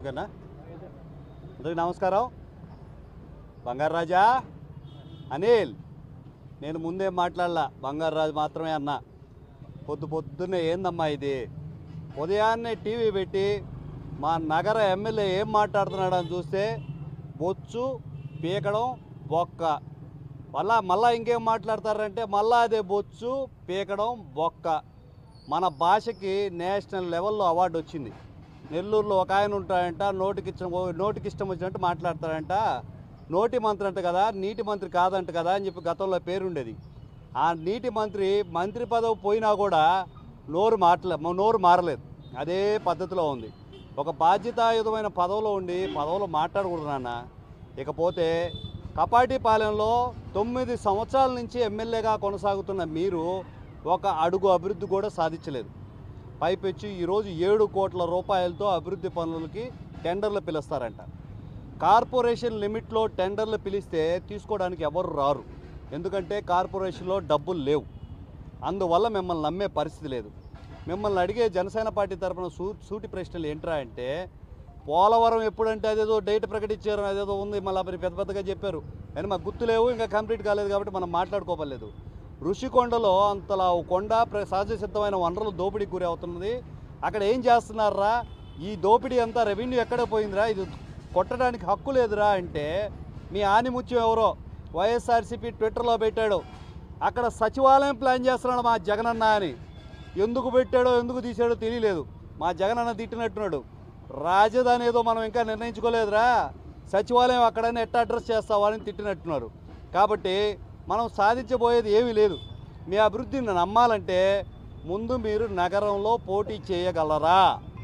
ఓకేనా అందరికి నమస్కారం బంగారు రాజా అనిల్ నేను ముందే మాట్లాడలా బంగారు రాజు మాత్రమే అన్నా పొద్దు పొద్దున్నే ఏందమ్మా ఇది ఉదయాన్నే టీవీ పెట్టి మా నగర ఎమ్మెల్యే ఏం మాట్లాడుతున్నాడని చూస్తే బొచ్చు పీకడం బొక్క మళ్ళా మళ్ళా ఇంకేం మాట్లాడతారంటే మళ్ళా అదే బొచ్చు పీకడం బొక్క మన భాషకి నేషనల్ లెవెల్లో అవార్డు వచ్చింది నెల్లూరులో ఒక ఆయన ఉంటాడంట నోటికి ఇచ్చిన నోటికి ఇష్టం వచ్చినట్టు మాట్లాడతాడంట నోటి మంత్రి అంట కదా నీటి మంత్రి కాదంట కదా అని చెప్పి గతంలో పేరుండేది ఆ నీటి మంత్రి మంత్రి పదవి పోయినా కూడా నోరు మాట్లే నోరు మారలేదు అదే పద్ధతిలో ఉంది ఒక బాధ్యతాయుతమైన పదవిలో ఉండి పదవిలో మాట్లాడకూడదు నాన్న ఇకపోతే కపాటిపాలెంలో తొమ్మిది సంవత్సరాల నుంచి ఎమ్మెల్యేగా కొనసాగుతున్న మీరు ఒక అడుగు అభివృద్ధి కూడా సాధించలేదు పైపెచ్చి ఈరోజు ఏడు కోట్ల రూపాయలతో అభివృద్ధి పనులకి టెండర్లు పిలుస్తారంట కార్పొరేషన్ లిమిట్లో టెండర్లు పిలిస్తే తీసుకోవడానికి ఎవరు రారు ఎందుకంటే కార్పొరేషన్లో డబ్బులు లేవు అందువల్ల మిమ్మల్ని నమ్మే పరిస్థితి లేదు మిమ్మల్ని అడిగే జనసేన పార్టీ తరపున సూ సూటి ప్రశ్నలు ఏంట్రా అంటే పోలవరం ఎప్పుడంటే అదేదో డేట్ ప్రకటించారు అదేదో ఉంది మళ్ళీ మరి పెద్ద పెద్దగా చెప్పారు కానీ మాకు గుర్తు లేవు ఇంకా కంప్లీట్ కాలేదు కాబట్టి మనం మాట్లాడుకోవలేదు ఋషికొండలో అంతలా ఓ కొండ ప్ర- సహజ సిద్ధమైన వనరులు దోపిడీకి గురి అవుతున్నది అక్కడ ఏం చేస్తున్నారా ఈ దోపిడీ అంతా రెవెన్యూ ఎక్కడ పోయిందిరా ఇది కొట్టడానికి హక్కు లేదురా అంటే మీ ఆనిముత్యం ఎవరో వైఎస్ఆర్సీపీ ట్విట్టర్లో పెట్టాడు అక్కడ సచివాలయం ప్లాన్ చేస్తున్నాడు మా జగనన్న అని ఎందుకు పెట్టాడో ఎందుకు తీసాడో తెలియలేదు మా జగనన్న తిట్టినట్టున్నాడు రాజధాని ఏదో మనం ఇంకా నిర్ణయించుకోలేదురా సచివాలయం అక్కడనే ఎట్లా అడ్రస్ చేస్తావా అని తిట్టినట్టున్నారు కాబట్టి మనం సాధించబోయేది ఏమీ లేదు మీ అభివృద్ధిని నమ్మాలంటే ముందు మీరు నగరంలో పోటీ చేయగలరా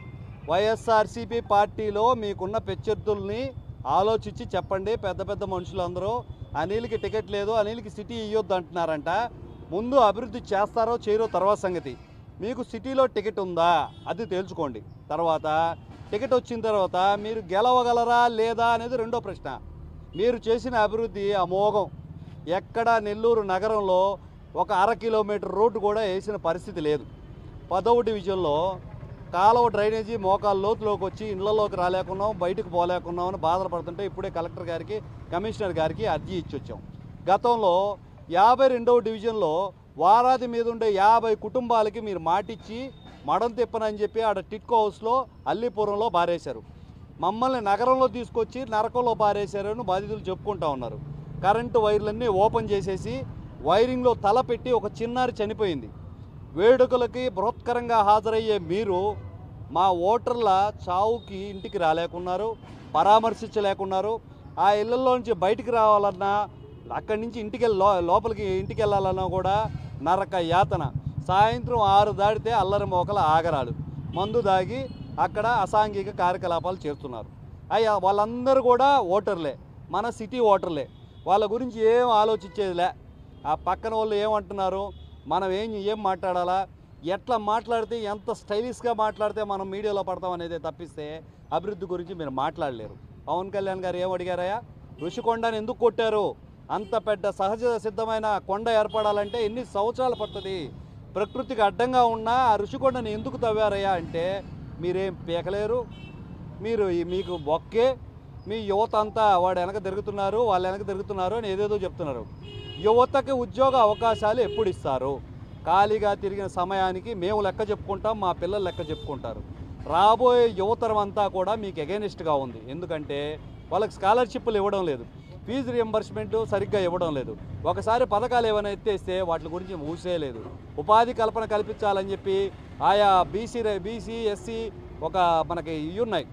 వైఎస్ఆర్సీపీ పార్టీలో మీకున్న ప్రత్యర్థుల్ని ఆలోచించి చెప్పండి పెద్ద పెద్ద మనుషులందరూ అనిల్కి టికెట్ లేదు అనిల్కి సిటీ ఇవ్వద్దు అంటున్నారంట ముందు అభివృద్ధి చేస్తారో చేయరో తర్వాత సంగతి మీకు సిటీలో టికెట్ ఉందా అది తేల్చుకోండి తర్వాత టికెట్ వచ్చిన తర్వాత మీరు గెలవగలరా లేదా అనేది రెండో ప్రశ్న మీరు చేసిన అభివృద్ధి అమోఘం ఎక్కడ నెల్లూరు నగరంలో ఒక అర కిలోమీటర్ రోడ్డు కూడా వేసిన పరిస్థితి లేదు పదవ డివిజన్లో కాలువ డ్రైనేజీ మోకాల లోతులోకి వచ్చి ఇళ్లలోకి రాలేకున్నాం బయటకు పోలేకున్నాం అని బాధలు పడుతుంటే ఇప్పుడే కలెక్టర్ గారికి కమిషనర్ గారికి అర్జీ ఇచ్చి వచ్చాం గతంలో యాభై రెండవ డివిజన్లో వారాది మీద ఉండే యాభై కుటుంబాలకి మీరు మాటిచ్చి మడం తిప్పనని చెప్పి ఆడ టిట్కో హౌస్లో అల్లీపురంలో బారేశారు మమ్మల్ని నగరంలో తీసుకొచ్చి నరకంలో పారేశారని బాధితులు చెప్పుకుంటా ఉన్నారు కరెంటు వైర్లన్నీ ఓపెన్ చేసేసి వైరింగ్లో తల పెట్టి ఒక చిన్నారి చనిపోయింది వేడుకలకి బృహత్కరంగా హాజరయ్యే మీరు మా ఓటర్ల చావుకి ఇంటికి రాలేకున్నారు పరామర్శించలేకున్నారు ఆ ఇళ్లలో నుంచి బయటికి రావాలన్నా అక్కడి నుంచి ఇంటికి వెళ్ళి లో- లోపలికి ఇంటికి వెళ్ళాలన్నా కూడా నరక యాతన సాయంత్రం ఆరు దాటితే అల్లరి మోకల ఆగరాలు మందు దాగి అక్కడ అసాంఘిక కార్యకలాపాలు చేస్తున్నారు అయ్యా వాళ్ళందరూ కూడా ఓటర్లే మన సిటీ ఓటర్లే వాళ్ళ గురించి ఏం ఆలోచించేదిలే ఆ పక్కన వాళ్ళు ఏమంటున్నారు మనం ఏం ఏం మాట్లాడాలా ఎట్లా మాట్లాడితే ఎంత స్టైలిష్గా మాట్లాడితే మనం మీడియాలో పడతాం అనేది తప్పిస్తే అభివృద్ధి గురించి మీరు మాట్లాడలేరు పవన్ కళ్యాణ్ గారు ఏం అడిగారయ్యా ఋషికొండని ఎందుకు కొట్టారు అంత పెద్ద సహజ సిద్ధమైన కొండ ఏర్పడాలంటే ఎన్ని సంవత్సరాలు పడుతుంది ప్రకృతికి అడ్డంగా ఉన్న ఆ ఋషికొండని ఎందుకు తవ్వారయ్యా అంటే మీరేం పీకలేరు మీరు ఈ- మీకు బొక్కే మీ యువత అంతా వాడు వెనక తిరుగుతున్నారు వాళ్ళు వెనక తిరుగుతున్నారు అని ఏదేదో చెప్తున్నారు యువతకి ఉద్యోగ అవకాశాలు ఎప్పుడు ఇస్తారు ఖాళీగా తిరిగిన సమయానికి మేము లెక్క చెప్పుకుంటాం మా పిల్లలు లెక్క చెప్పుకుంటారు రాబోయే యువతరం అంతా కూడా మీకు ఎగెనిస్ట్గా ఉంది ఎందుకంటే వాళ్ళకి స్కాలర్షిప్లు ఇవ్వడం లేదు ఫీజు రియంబర్స్మెంట్ సరిగ్గా ఇవ్వడం లేదు ఒకసారి పథకాలు ఏమైనా ఎత్తేస్తే వాటి గురించి ఊసే లేదు ఉపాధి కల్పన కల్పించాలని చెప్పి ఆయా బీసీ బీసీ ఎస్సీ ఒక మనకి ఇవి ఉన్నాయి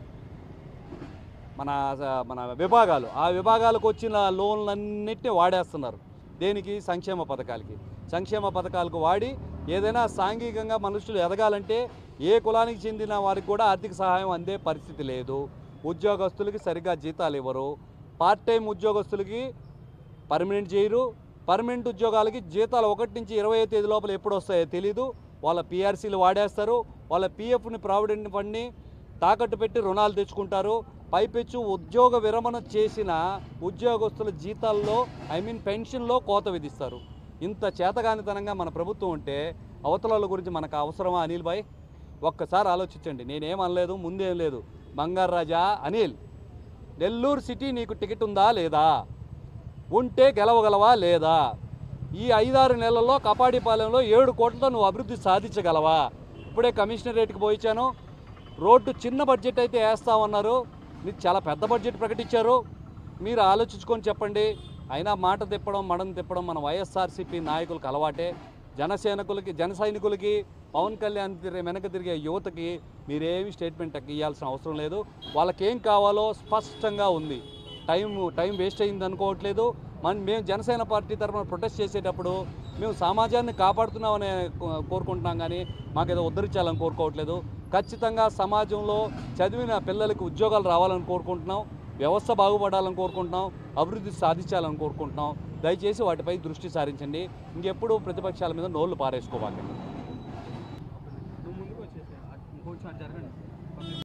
మన మన విభాగాలు ఆ విభాగాలకు వచ్చిన లోన్లన్నిటిని వాడేస్తున్నారు దేనికి సంక్షేమ పథకాలకి సంక్షేమ పథకాలకు వాడి ఏదైనా సాంఘికంగా మనుషులు ఎదగాలంటే ఏ కులానికి చెందిన వారికి కూడా ఆర్థిక సహాయం అందే పరిస్థితి లేదు ఉద్యోగస్తులకి సరిగ్గా జీతాలు ఇవ్వరు పార్ట్ టైం ఉద్యోగస్తులకి పర్మనెంట్ చేయరు పర్మనెంట్ ఉద్యోగాలకి జీతాలు ఒకటి నుంచి ఇరవై తేదీ లోపల ఎప్పుడు వస్తాయో తెలీదు వాళ్ళ పిఆర్సీలు వాడేస్తారు వాళ్ళ పిఎఫ్ని ప్రావిడెంట్ ఫండ్ని తాకట్టు పెట్టి రుణాలు తెచ్చుకుంటారు పైపెచ్చు ఉద్యోగ విరమణ చేసిన ఉద్యోగస్తుల జీతాల్లో ఐ మీన్ పెన్షన్లో కోత విధిస్తారు ఇంత చేతగానితనంగా మన ప్రభుత్వం ఉంటే అవతలాల గురించి మనకు అవసరమా అనిల్ భాయ్ ఒక్కసారి ఆలోచించండి నేనేం అనలేదు ముందేం లేదు బంగారు రాజా అనిల్ నెల్లూరు సిటీ నీకు టికెట్ ఉందా లేదా ఉంటే గెలవగలవా లేదా ఈ ఐదారు నెలల్లో కపాడిపాలెంలో ఏడు కోట్లతో నువ్వు అభివృద్ధి సాధించగలవా ఇప్పుడే కమిషనరేట్కి పోయించాను రోడ్డు చిన్న బడ్జెట్ అయితే వేస్తామన్నారు మీరు చాలా పెద్ద బడ్జెట్ ప్రకటించారు మీరు ఆలోచించుకొని చెప్పండి అయినా మాట తిప్పడం మడం తిప్పడం మన వైఎస్ఆర్సీపీ నాయకులకు అలవాటే జనసేనకులకి జన సైనికులకి పవన్ కళ్యాణ్ తిరిగే వెనక తిరిగే యువతకి మీరేమి స్టేట్మెంట్ ఇవ్వాల్సిన అవసరం లేదు వాళ్ళకి ఏం కావాలో స్పష్టంగా ఉంది టైం టైం వేస్ట్ అయింది అనుకోవట్లేదు మన మేము జనసేన పార్టీ తరఫున ప్రొటెస్ట్ చేసేటప్పుడు మేము సమాజాన్ని కాపాడుతున్నామని కో- కోరుకుంటున్నాం కానీ మాకేదో ఉద్ధరించాలని కోరుకోవట్లేదు ఖచ్చితంగా సమాజంలో చదివిన పిల్లలకి ఉద్యోగాలు రావాలని కోరుకుంటున్నాం వ్యవస్థ బాగుపడాలని కోరుకుంటున్నాం అభివృద్ధి సాధించాలని కోరుకుంటున్నాం దయచేసి వాటిపై దృష్టి సారించండి ఇంకెప్పుడు ప్రతిపక్షాల మీద నోళ్లు పారేసుకోవాలి